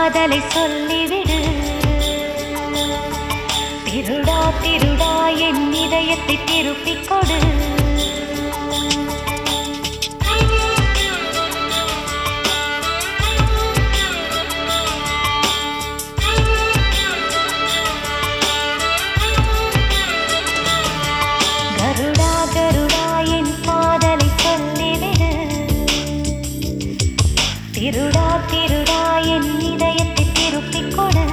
காதலை சொல்லிவிடு திருடா திருடா என் இதயத்தை திருப்பிக் கொடு கருடா கருடா என் காதலை சொல்லிவிடு திருடா திருடா என் இதயத்தை திருப்பிக் கொடு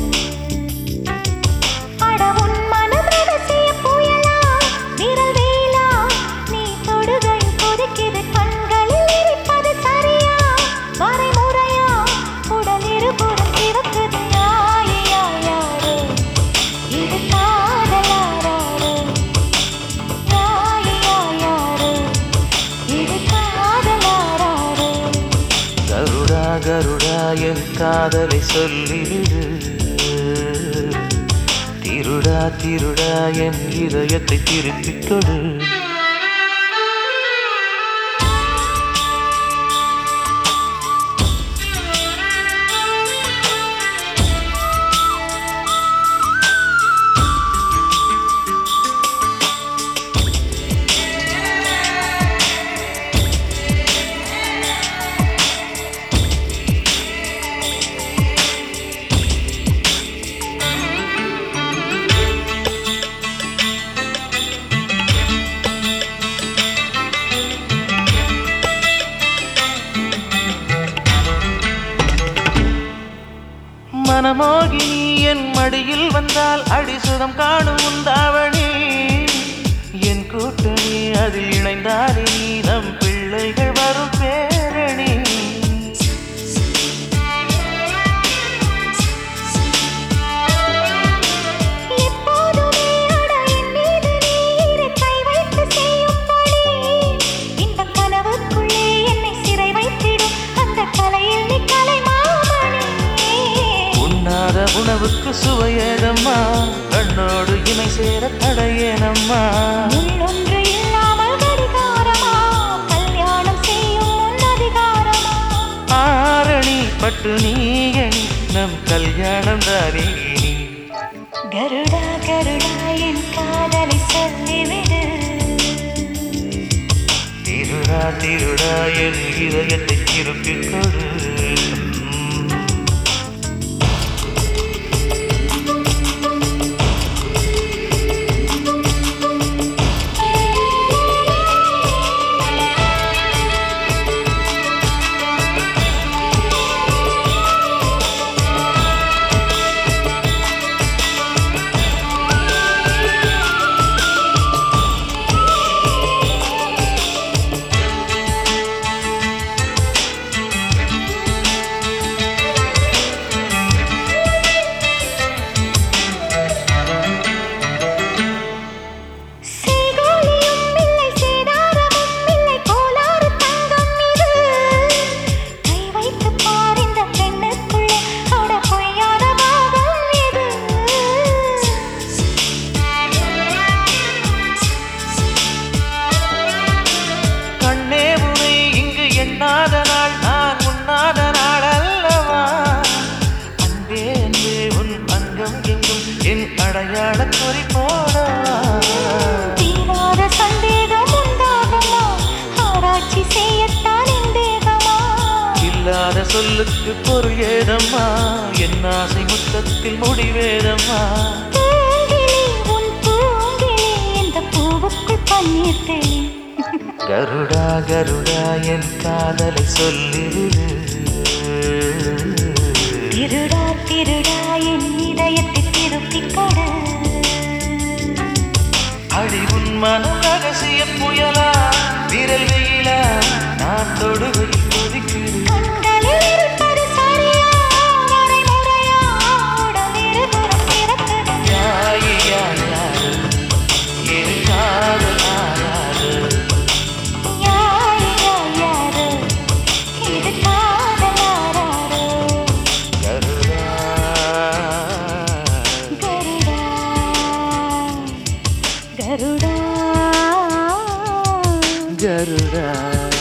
அட உன் மனம் ரகசிய புயலா விரல் வேலா நீ தொடுகையில் கொதிக்குது கண்களில் இருப்பது சரியா வரைமுறையா உடல் இருபுறம் சிவக்குது யாயா யாரோ இது காதலாரோ யாயா யாரோ இது காதலாரோ கருடா கருடா என் காதலை சொல்லிவிடு திருடா திருடா என் இதயத்தை திருப்பிக் கொடு மனமோகினி என் மடியில் வந்தால் அடிசுதம் காணும் உந்தாவணி என் கூட்டணி அதில் இணைந்தாலே நீ நம் பிள்ளைகள் வரும் பேரணி எப்போதுமே அட என் மீது நீரை கை வைத்து செய்யும்படி இன்பக் கனவுக்குள்ளே என்னை சிறை வைத்திடும் அந்த கலையில் நீ கலைமாமணி உண்ணாத உணவுக்கு சுவையேதம்மா கண்ணோடு இணை சேர தடையேனம்மா முள்ளொன்று இல்லாமல் கடிகாரமா கல்யாணம் செய்யும் உன் அதிகாரமா ஆரணி பட்டு நீயணி நம் கல்யாணம் தானே இனி கருடா கருடா என் காதலை சொல்லிவிடு திருடா திருடா என் இதயத்தை திருப்பிக் கொடு செய்கூலியும் இல்லை சேதாரமும் இல்லை கோலாறு தங்கம் இது கை வைத்து பார் இந்த பெண்ணுக்குள்ளே அட பொய்யான பாகம் இது கண்ணே உனை இங்கு எண்ணாத நாள் நான் உண்ணாத நாள் அல்லவா அன்பே அன்பே உன் அங்கம் எங்கும் என் அடையாள குறி போடவா தீராத சந்தேகம் உண்டாகுமா ஆராய்ச்சி செய்யத்தான் என் தேகமா இல்லாத சொல்லுக்கு பொருள் ஏதம்மா என் ஆசை முத்தத்தில் முடிவேதம்மா பூங்கிளி உன் பூங்கிளி இந்த பூவுக்குள் பன்னீர் தெளி கருடா கருடா என் காதலை சொல்லிவிடு திருடா திருடா என் இதயத்தை திருப்பிக் கொடு அடி உன் மன ரகசிய புயலா விரல் வெயிலா நான் தொடுகையில் கொதிக்குது கண்களில் இருப்பது சரியா வரைமுறையா உடல் இருபுறம் சிறக்குது யாயே யார் யாரு என் காதல் ஆராரு யாரு யாரு இது காதலாரோ கருடா கருடா கருடா கருடா